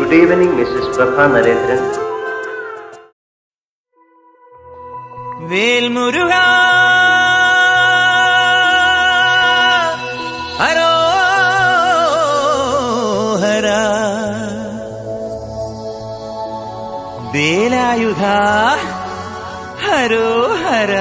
Good evening, Mrs. Prabha Narendran. Vel Muruga ഹരോ Hara Velayudha ഹരോ Hara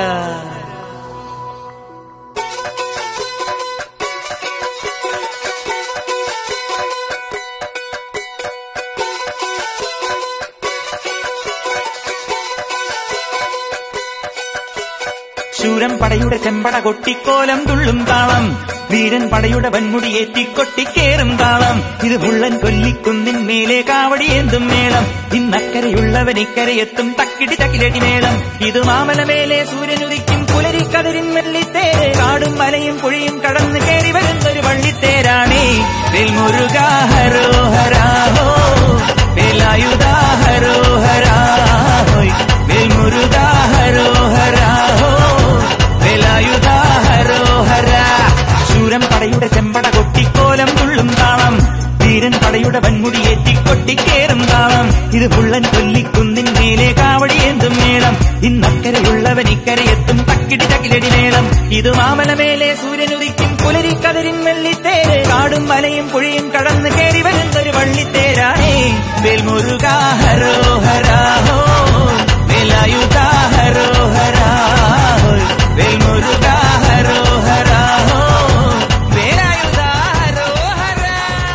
ശൂരൻ പടയുടെ ചെമ്പട കൊട്ടിക്കോലം തുള്ളും താളം വീരൻ പടയുടെ വൻമുടി ഏറ്റിക്കൊട്ടിക്കേറും താളം ഇത് മുള്ളൻ കൊല്ലിക്കുന്നിൻ മേലെ കാവടിയേന്തും മേളം ഇന്നക്കരയുള്ളവൻ ഇക്കരയെത്തും തക്കിടി തക്കിലടി മേളം ഇത് മാമലമേലെ സൂര്യനുദിക്കും പുലരിക്കതിരിൻ വെള്ളിത്തേര് കാടും മലയും പുഴയും കടന്നു കയറി വരുന്നൊരു വള്ളിത്തേരാണേ വെൽമുരുക ഹരോ ഹരാഹോ വേലായുധ ഹരോ ഹരാഹോയ് വെൽമുരുക ഹരോ ഹരാഹോ വേലായുധ ഹരോ ഹര ശൂരൻ പടയുടെ ചെമ്പട കൊട്ടിക്കോലം തുള്ളും താളം വീരൻ പടയുടെ വൻമുടി ഏറ്റിക്കൊട്ടിക്കേറും താളം ഇത് പുള്ളൻ കൊല്ലിക്കുന്നിൻ മേലെ കാവടിയേന്തും മേളം ഇന്നക്കരയുള്ളവൻ ഇക്കരയെത്തും തക്കിടി തകിലടി മേളം ഇത് മാമലമേലെ സൂര്യനുദിക്കും പുലരിക്കതിരിൻ വെള്ളിത്തേര് കാടും മലയും പുഴയും കടന്നു കയറി വരുന്നൊരു വള്ളിത്തേരാണേ വേൽമുരുക ഹരോ ഹരാഹോ വേലായുധ ഹരോ ഹരാഹോ വേൽമുരുക ഹരോ ഹരാഹോ വേലായുധ ഹരോ ഹരാ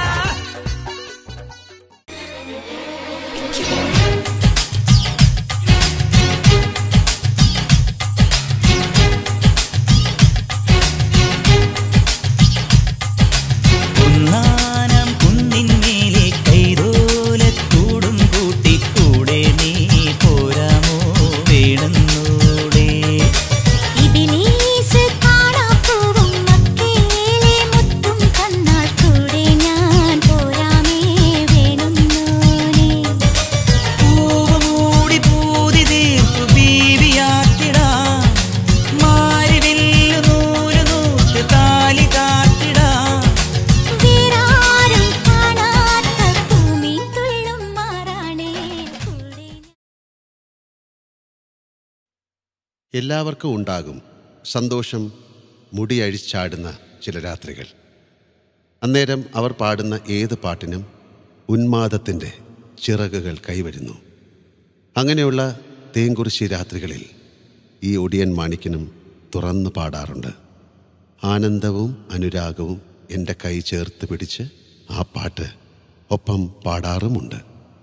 കുന്നാനം കുന്നിന്മേലെ കൈതോലത്തൂടും കൂട്ടി കൂടെ നീ പോരാമോ വേണമെന്നൂടെ ഇബിലീസ് കാണാപ്പൂവും മക്കേലെ മുത്തും കണ്ണാൽ കൂടെ ഞാൻ പോരാമേ വേണുന്നോനെ പൂവ് മൂടി പൂതി തീർപ്പു ബീവിയാക്കിടാം മാരിവില്ലു നൂല് നൂറ്റ് താലി കാത്തിടാം വേറാരും കാണാത്ത ഭൂമി തുള്ളും മാറാണേ കൂടെ എല്ലാവർക്കും ഉണ്ടാകും സന്തോഷം മുടിയഴിച്ചാടുന്ന ചില രാത്രികൾ അന്നേരം അവർ പാടുന്ന ഏത് പാട്ടിനും ഉന്മാദത്തിൻ്റെ ചിറകുകൾ കൈവരുന്നു അങ്ങനെയുള്ള തേങ്കുറിശി രാത്രികളിൽ ഈ ഒടിയൻ മാണിക്കനും തുറന്നു പാടാറുണ്ട് ആനന്ദവും അനുരാഗവും എൻ്റെ കൈ ചേർത്ത് പിടിച്ച് ആ പാട്ട് ഒപ്പം പാടാറുമുണ്ട്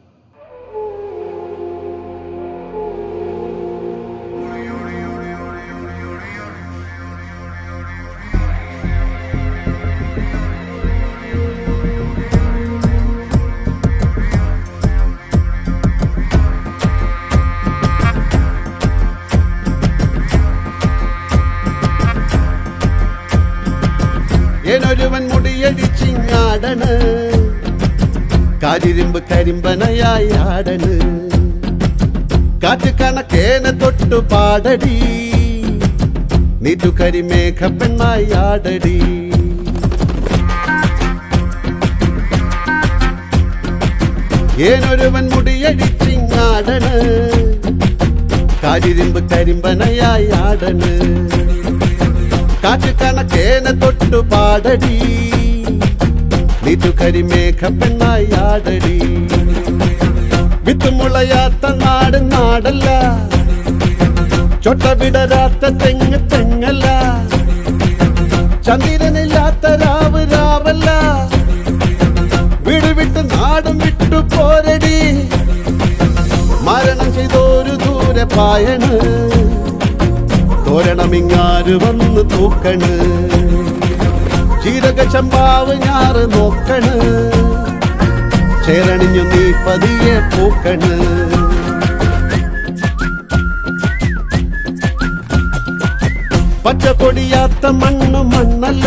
ഏനൊരുവൻ മുടിയടിച്ചിങ്ങാടണ് കാരിരുമ്പ് കരിമ്പനയായി ആടണ് കാറ്റ് കണക്കേന തൊട്ടു പാടടി നീറ്റു കരിമേഘ പെണ്ണായി ആടടി ഏനൊരുവൻ മുടിയടിച്ചിങ്ങാടണ് കാരിരുമ്പ് കരിമ്പനയായി ആടണ് കാറ്റ് കണക്കേന തൊട്ടു പാടടി നീറ്റു കരിമേഘ പെണ്ണായി ആടടി വിത്തുമുളയാത്ത നാട് നാടല്ല ചൊട്ട വിടരാത്ത തെങ്ങ് തെങ്ങല്ല ചന്ദ്രനില്ലാത്ത രാവ് രാവല്ല വീട് വിട്ട് നാടും വിട്ടു പോരടി മരണം ചെയ്തോരു ദൂരെ പായണ് തോരണമിങ്ങാര് വന്ന് തൂക്കണ് ചീരക ചമ്പാവ് ഞാറ് നോക്കണ് ചേരണിഞ്ഞു നീ പതിയെ പൂക്കണ് പച്ച പൊടിയാത്ത മണ്ണു മണ്ണല്ല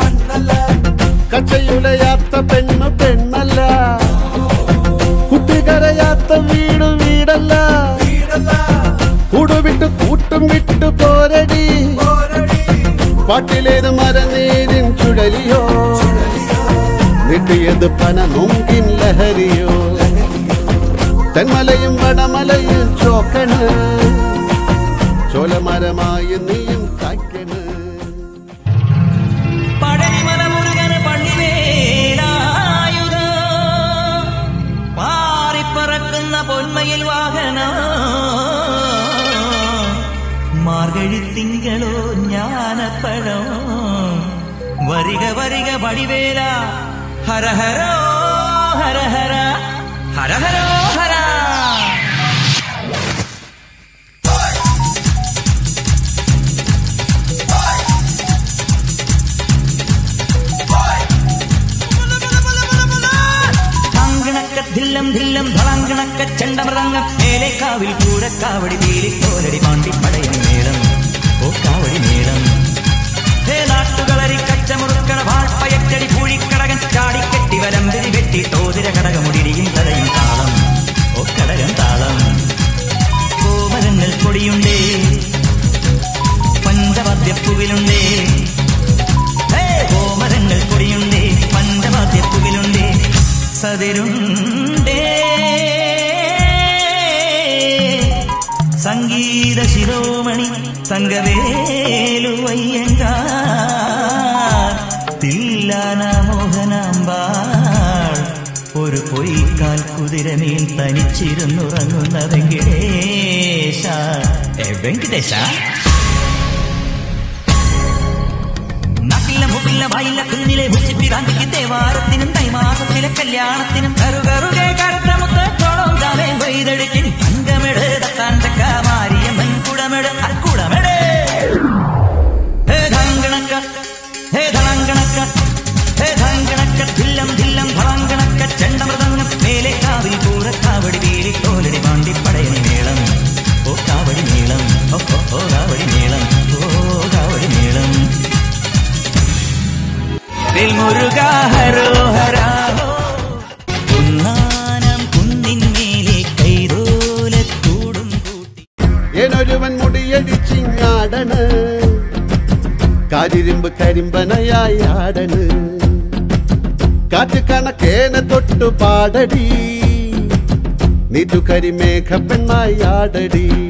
കച്ചയുലയാത്ത പെണ്ണു പെണ്ണല്ല കുട്ടികരയാത്ത വീട് വീടല്ല കൂടുവിട്ട് കൂട്ടും വിട്ടു പോരടി പാട്ടിലേത് മരനീരിൻ ചുഴലിയോ നീട്ടിയത് പന നൊങ്കിൻ ലഹരിയോ തെന്മലയും വടമലയും ചോക്കണ് ചോലമരമായി നീയും കായ്ക്കണ് പഴനിമല മുരുകന് പള്ളിവേലായുധ പാറിപ്പറക്കുന്ന പൊന്മയിൽ വാഹന മാർഗഴി തിങ്കളോ ജ്ഞാനപ്പഴം വരിക വരിക വടിവേല ഹരഹരോ ഹരഹര ഹരഹരോ ഹര താങ്കിണക്ക ധില്ലം ധില്ലം ധളാങ്കിണക്ക ചെണ്ടമൃതങ്ങം മേലേക്കാവിൽ പൂരക്കാവടി തീരിക്കോലടി പാണ്ടി പടയം മേളം ഓ കാവടി മേളം ഹേ നാട്ടുകളരി കച്ചമുറുക്കണ വാൾപ്പയറ്റടി പൂഴിക്കടകൻ ചാടിക്കെട്ടി വരമ്പിരി വെട്ടി തോതിര കടകമുടിയും തലയും താളം ഓ കടകൻ താളം കോമരങ്ങൾ പൊടിയുണ്ടേ പഞ്ചവാദ്യപ്പുവിലുണ്ടേ ഹേ, കോമരങ്ങൾ പൊടിയുണ്ടേ പഞ്ചവാദ്യപ്പുവിലുണ്ടേ സതിരുണ്ടേ സംഗീത ശിരോമണി തങ്കവേലുവയ്യങ്ക തില്ലാന മോഹനാമ്പാൾ ഒരു പൊയ്ക്കാൽ കുതിരമേൽ തനിച്ചിരുന്നുറങ്ങുന്ന വെങ്കടേശ ഏ, വെങ്കടേശ നാട്ടിലെ മുക്കിലെ വായിലെ കുന്നിലെ ഉച്ചിപ്പിറാന്തിക്ക് ദേവാരത്തിനും തൈമാസത്തിലെ കല്യാണത്തിനും കറുകറുകെ കറുത്ത മുത്തോളം ജാലേ വൈതടിക്കിൻ തങ്കമെട് തത്താണ്ടക്ക മാരിയമ്മൻ കുടമെട് അക്കുടമെട് ഹേ ധങ്കണക്ക ഹേ ധളങ്കണക്ക ഹേ ധങ്കണക്ക ധില്ലം ധില്ലം ധളങ്കണക്ക ചെണ്ടമൃതങ്ങം മേലെ കാവിൽ പൂരക്കാവടി വീലി തോലടി പാണ്ടി പടയണി മേളം ഓ കാവടി മേളം ഓ ഓ, ഓ കാവടി മേളം ഓ കാവടി മേളം വെൽമുരുക ഹരോ ഹരാഹോ കുന്നാനം കുന്നിന്മേലെ കൈതോലക്കൂടും കൂട്ടി ഏനൊരുവൻ മുടിയടിച്ചിങ്ങാടണ് കാരിരുമ്പ് കരിമ്പനയായി ആടണ് കാറ്റ് കണക്കേന തൊട്ടു പാടടി നീറ്റു കരിമേഘ പെണ്ണായി ആടടി